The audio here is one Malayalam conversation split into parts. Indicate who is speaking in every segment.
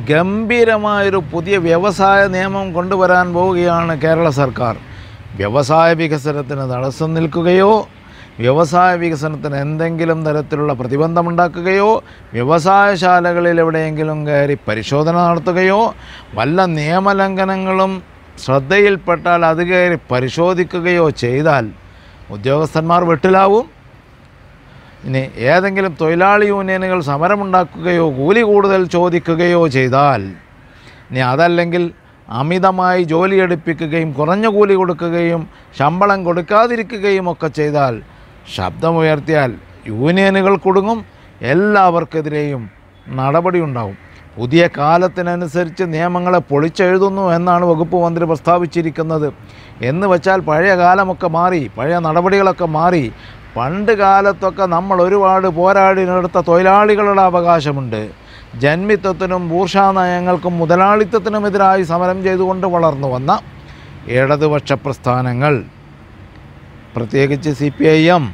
Speaker 1: ഗംഭീരമായൊരു പുതിയ വ്യവസായ നിയമം കൊണ്ടുവരാൻ പോവുകയാണ് കേരള സർക്കാർ വ്യവസായ വികസനത്തിന് തടസ്സം നിൽക്കുകയോ വ്യവസായ വികസനത്തിന് എന്തെങ്കിലും തരത്തിലുള്ള പ്രതിബന്ധമുണ്ടാക്കുകയോ വ്യവസായശാലകളിൽ എവിടെയെങ്കിലും കയറി പരിശോധന നടത്തുകയോ വല്ല നിയമലംഘനങ്ങളും ശ്രദ്ധയിൽപ്പെട്ടാൽ അത് കയറി പരിശോധിക്കുകയോ ചെയ്താൽ ഉദ്യോഗസ്ഥന്മാർ വെട്ടിലാവും ഇനി ഏതെങ്കിലും തൊഴിലാളി യൂണിയനുകൾ സമരമുണ്ടാക്കുകയോ കൂലി കൂടുതൽ ചോദിക്കുകയോ ചെയ്താൽ ഇനി അതല്ലെങ്കിൽ അമിതമായി ജോലിയെടുപ്പിക്കുകയും കുറഞ്ഞ കൂലി കൊടുക്കുകയും ശമ്പളം കൊടുക്കാതിരിക്കുകയും ഒക്കെ ചെയ്താൽ ശബ്ദമുയർത്തിയാൽ യൂണിയനുകൾ കുടുങ്ങും എല്ലാവർക്കെതിരെയും നടപടി ഉണ്ടാവും പുതിയ കാലത്തിനനുസരിച്ച് നിയമങ്ങളെ പൊളിച്ചെഴുതുന്നു എന്നാണ് വകുപ്പ് മന്ത്രി പ്രസ്താവിച്ചിരിക്കുന്നത് എന്ന് വെച്ചാൽ പഴയ കാലമൊക്കെ മാറി പഴയ നടപടികളൊക്കെ മാറി പണ്ട് കാലത്തൊക്കെ നമ്മൾ ഒരുപാട് പോരാടിനെടുത്ത തൊഴിലാളികളുടെ അവകാശമുണ്ട് ജന്മിത്വത്തിനും ബൂർഷാ നയങ്ങൾക്കും മുതലാളിത്തത്തിനുമെതിരായി സമരം ചെയ്തുകൊണ്ട് വളർന്നു വന്ന ഇടതുപക്ഷ പ്രസ്ഥാനങ്ങൾ പ്രത്യേകിച്ച് സി പി ഐ എം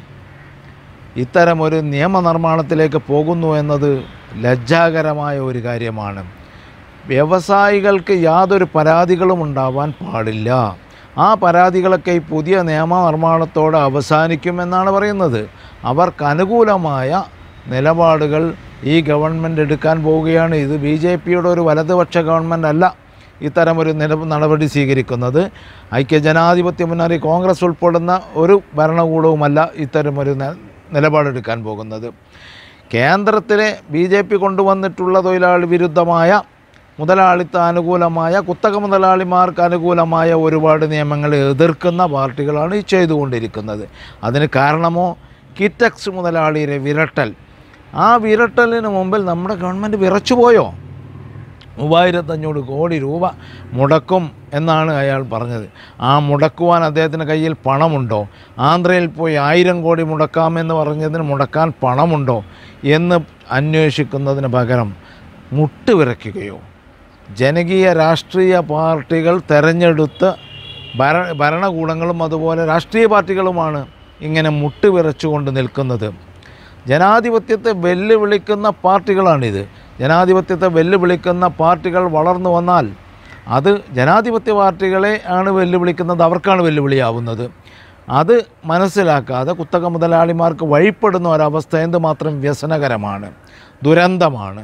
Speaker 1: ഇത്തരമൊരു നിയമനിർമ്മാണത്തിലേക്ക് പോകുന്നു എന്നത് ലജ്ജാകരമായ ഒരു കാര്യമാണ് വ്യവസായികൾക്ക് യാതൊരു പരാതികളും ഉണ്ടാവാൻ പാടില്ല ആ പരാതികളൊക്കെ ഈ പുതിയ നിയമനിർമ്മാണത്തോടെ അവസാനിക്കുമെന്നാണ് പറയുന്നത് അവർക്ക് അനുകൂലമായ നിലപാടുകൾ ഈ ഗവൺമെൻറ് എടുക്കാൻ പോവുകയാണ് ഇത് ബി ജെ പിയുടെ ഒരു വലതുപക്ഷ ഗവൺമെൻറ് അല്ല ഇത്തരമൊരു നില നടപടി സ്വീകരിക്കുന്നത് ഐക്യജനാധിപത്യ മുന്നണി കോൺഗ്രസ് ഉൾപ്പെടുന്ന ഒരു ഭരണകൂടവുമല്ല ഇത്തരമൊരു ന- നിലപാടെടുക്കാൻ പോകുന്നത് കേന്ദ്രത്തിലെ ബി ജെ പി കൊണ്ടുവന്നിട്ടുള്ള തൊഴിലാളി വിരുദ്ധമായ മുതലാളിത്ത അനുകൂലമായ കുത്തക മുതലാളിമാർക്ക് അനുകൂലമായ ഒരുപാട് നിയമങ്ങളെ എതിർക്കുന്ന പാർട്ടികളാണ് ഈ ചെയ്തുകൊണ്ടിരിക്കുന്നത് അതിന് കാരണമോ കിറ്റക്സ് മുതലാളിയുടെ വിരട്ടൽ ആ വിരട്ടലിന് മുമ്പിൽ നമ്മുടെ ഗവൺമെൻറ് വിറച്ചുപോയോ മൂവായിരത്തഞ്ഞൂറ് കോടി രൂപ മുടക്കും എന്നാണ് അയാൾ പറഞ്ഞത് ആ മുടക്കുവാൻ അദ്ദേഹത്തിന് കയ്യിൽ പണമുണ്ടോ ആന്ധ്രയിൽ പോയി ആയിരം കോടി മുടക്കാമെന്ന് പറഞ്ഞതിന് മുടക്കാൻ പണമുണ്ടോ എന്ന് അന്വേഷിക്കുന്നതിന് പകരം മുട്ടുവിറയ്ക്കുകയോ ജനകീയ രാഷ്ട്രീയ പാർട്ടികൾ തെരഞ്ഞെടുത്ത് ഭര ഭരണകൂടങ്ങളും അതുപോലെ രാഷ്ട്രീയ പാർട്ടികളുമാണ് ഇങ്ങനെ മുട്ടുവിറച്ചുകൊണ്ട് നിൽക്കുന്നത് ജനാധിപത്യത്തെ വെല്ലുവിളിക്കുന്ന പാർട്ടികളാണിത് ജനാധിപത്യത്തെ വെല്ലുവിളിക്കുന്ന പാർട്ടികൾ വളർന്നു വന്നാൽ അത് ജനാധിപത്യ പാർട്ടികളെ ആണ് വെല്ലുവിളിക്കുന്നത് അവർക്കാണ് വെല്ലുവിളിയാവുന്നത് അത് മനസ്സിലാക്കാതെ കുത്തക മുതലാളിമാർക്ക് വഴിപ്പെടുന്ന ഒരവസ്ഥ എന്തുമാത്രം വ്യസനകരമാണ് ദുരന്തമാണ്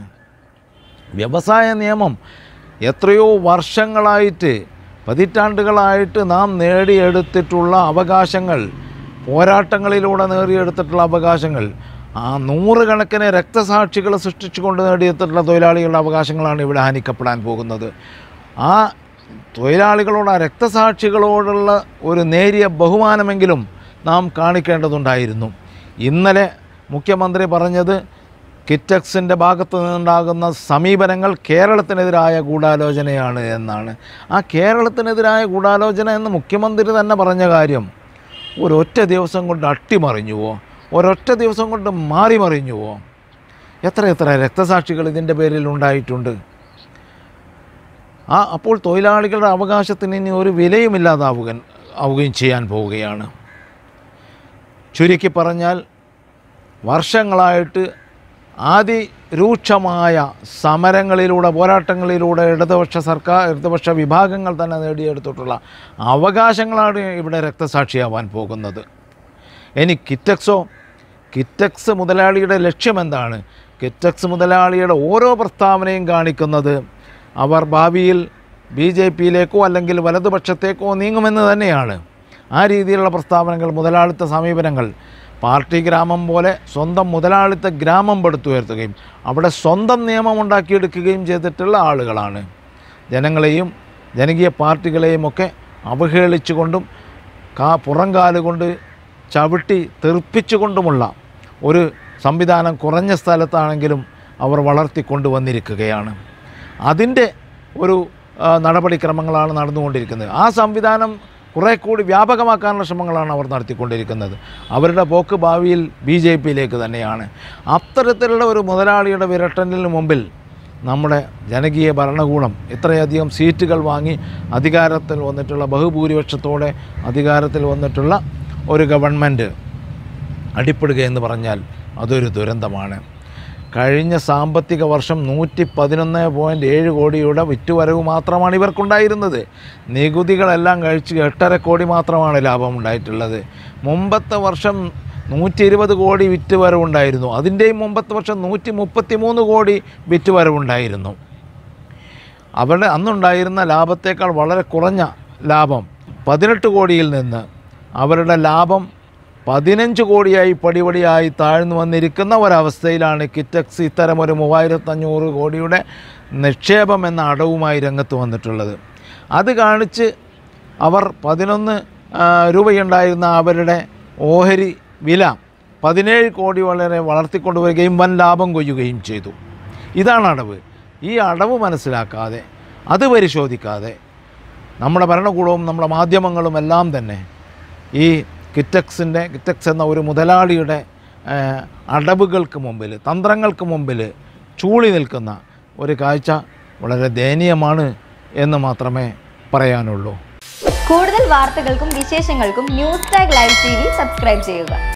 Speaker 1: വ്യവസായ നിയമം എത്രയോ വർഷങ്ങളായിട്ട് പതിറ്റാണ്ടുകളായിട്ട് നാം നേടിയെടുത്തിട്ടുള്ള അവകാശങ്ങൾ പോരാട്ടങ്ങളിലൂടെ നേടിയെടുത്തിട്ടുള്ള അവകാശങ്ങൾ ആ നൂറുകണക്കിന് രക്തസാക്ഷികളെ സൃഷ്ടിച്ചുകൊണ്ട് നേടിയെടുത്തിട്ടുള്ള തൊഴിലാളികളുടെ അവകാശങ്ങളാണ് ഇവിടെ ഹനിക്കപ്പെടാൻ പോകുന്നത് ആ തൊഴിലാളികളോട് ആ രക്തസാക്ഷികളോടുള്ള ഒരു നേരിയ ബഹുമാനമെങ്കിലും നാം കാണിക്കേണ്ടതുണ്ടായിരുന്നു ഇന്നലെ മുഖ്യമന്ത്രി പറഞ്ഞത് കിറ്റക്സിൻ്റെ ഭാഗത്തു നിന്നുണ്ടാകുന്ന സമീപനങ്ങൾ കേരളത്തിനെതിരായ ഗൂഢാലോചനയാണ് എന്നാണ് ആ കേരളത്തിനെതിരായ ഗൂഢാലോചന എന്ന് മുഖ്യമന്ത്രി തന്നെ പറഞ്ഞ കാര്യം ഒരൊറ്റ ദിവസം കൊണ്ട് അട്ടിമറിഞ്ഞുവോ ഒരൊറ്റ ദിവസം കൊണ്ട് മാറി മറിഞ്ഞുവോ എത്ര എത്ര രക്തസാക്ഷികൾ ഇതിൻ്റെ പേരിൽ ഉണ്ടായിട്ടുണ്ട് ആ അപ്പോൾ തൊഴിലാളികളുടെ അവകാശത്തിന് ഇനി ഒരു വിലയുമില്ലാതാവുക ആവുകയും ചെയ്യാൻ പോവുകയാണ് ചുരുക്കി പറഞ്ഞാൽ വർഷങ്ങളായിട്ട് അതിരൂക്ഷമായ സമരങ്ങളിലൂടെ പോരാട്ടങ്ങളിലൂടെ ഇടതുപക്ഷ സർക്കാർ ഇടതുപക്ഷ വിഭാഗങ്ങൾ തന്നെ നേടിയെടുത്തിട്ടുള്ള അവകാശങ്ങളാണ് ഇവിടെ രക്തസാക്ഷിയാവാൻ പോകുന്നത് ഇനി കിറ്റക്സോ കിറ്റക്സ് മുതലാളിയുടെ ലക്ഷ്യം എന്താണ് കിറ്റക്സ് മുതലാളിയുടെ ഓരോ പ്രസ്താവനയും കാണിക്കുന്നത് അവർ ഭാവിയിൽ ബി ജെ പിയിലേക്കോ അല്ലെങ്കിൽ വലതുപക്ഷത്തേക്കോ നീങ്ങുമെന്ന് തന്നെയാണ് ആ രീതിയിലുള്ള പ്രസ്താവനകൾ മുതലാളിത്ത സമീപനങ്ങൾ പാർട്ടി ഗ്രാമം പോലെ സ്വന്തം മുതലാളിത്ത ഗ്രാമം പടുത്തുയർത്തുകയും അവിടെ സ്വന്തം നിയമം ഉണ്ടാക്കിയെടുക്കുകയും ചെയ്തിട്ടുള്ള ആളുകളാണ് ജനങ്ങളെയും ജനകീയ പാർട്ടികളെയും ഒക്കെ അവഹേളിച്ചുകൊണ്ടും കാ പുറംകാലുകൊണ്ട് ചവിട്ടി തെറിപ്പിച്ചുകൊണ്ടുമുള്ള ഒരു സംവിധാനം കുറഞ്ഞ സ്ഥലത്താണെങ്കിലും അവർ വളർത്തിക്കൊണ്ടുവന്നിരിക്കുകയാണ് അതിൻ്റെ ഒരു ആ, നടപടിക്രമങ്ങളാണ് നടന്നുകൊണ്ടിരിക്കുന്നത് ആ സംവിധാനം കുറേ കൂടി വ്യാപകമാക്കാനുള്ള ശ്രമങ്ങളാണ് അവർ നടത്തിക്കൊണ്ടിരിക്കുന്നത് അവരുടെ പോക്ക് ഭാവിയിൽ ബി ജെ പിയിലേക്ക് തന്നെയാണ് അത്തരത്തിലുള്ള ഒരു മുതലാളിയുടെ വിരട്ടലിന് മുമ്പിൽ നമ്മുടെ ജനകീയ ഭരണകൂടം ഇത്രയധികം സീറ്റുകൾ വാങ്ങി അധികാരത്തിൽ വന്നിട്ടുള്ള ബഹുഭൂരിപക്ഷത്തോടെ അധികാരത്തിൽ വന്നിട്ടുള്ള ഒരു ഗവൺമെൻറ് അടിപ്പെടുക എന്ന് പറഞ്ഞാൽ അതൊരു ദുരന്തമാണ് കഴിഞ്ഞ സാമ്പത്തിക വർഷം നൂറ്റി പതിനൊന്ന് പോയിൻറ്റ് ഏഴ് കോടിയുടെ വിറ്റുവരവ് മാത്രമാണ് ഇവർക്കുണ്ടായിരുന്നത് നികുതികളെല്ലാം കഴിച്ച് എട്ടര കോടി മാത്രമാണ് ലാഭം ഉണ്ടായിട്ടുള്ളത് മുമ്പത്തെ വർഷം നൂറ്റി ഇരുപത് കോടി വിറ്റുവരവുണ്ടായിരുന്നു അതിൻ്റെയും മുമ്പത്തെ വർഷം നൂറ്റി മുപ്പത്തി മൂന്ന് കോടി വിറ്റുവരവുണ്ടായിരുന്നു അവരുടെ അന്നുണ്ടായിരുന്ന ലാഭത്തേക്കാൾ വളരെ കുറഞ്ഞ ലാഭം പതിനെട്ട് കോടിയിൽ നിന്ന് അവരുടെ ലാഭം പതിനഞ്ച് കോടിയായി പടിപടിയായി താഴ്ന്നു വന്നിരിക്കുന്ന ഒരവസ്ഥയിലാണ് കിറ്റക്സ് ഇത്തരം ഒരു മൂവായിരത്തഞ്ഞൂറ് കോടിയുടെ നിക്ഷേപം എന്ന അടവുമായി രംഗത്ത് വന്നിട്ടുള്ളത് അത് കാണിച്ച് അവർ പതിനൊന്ന് ആ, രൂപയുണ്ടായിരുന്ന അവരുടെ ഓഹരി വില പതിനേഴ് കോടി വളരെ വളർത്തിക്കൊണ്ടുവരികയും വൻ ലാഭം കൊയ്യുകയും ചെയ്തു ഇതാണ് അടവ് ഈ അടവ് മനസ്സിലാക്കാതെ അത് പരിശോധിക്കാതെ നമ്മുടെ ഭരണകൂടവും നമ്മുടെ മാധ്യമങ്ങളും എല്ലാം തന്നെ ഈ കിറ്റക്സിൻ്റെ കിറ്റക്സ് എന്ന ഒരു മുതലാളിയുടെ ആ, അടവുകൾക്ക് മുമ്പിൽ തന്ത്രങ്ങൾക്ക് മുമ്പിൽ ചൂളി നിൽക്കുന്ന ഒരു കാഴ്ച വളരെ ദയനീയമാണ് എന്ന് മാത്രമേ പറയാനുള്ളൂ
Speaker 2: കൂടുതൽ വാർത്തകൾക്കും വിശേഷങ്ങൾക്കും news tag live T V subscribe ചെയ്യുക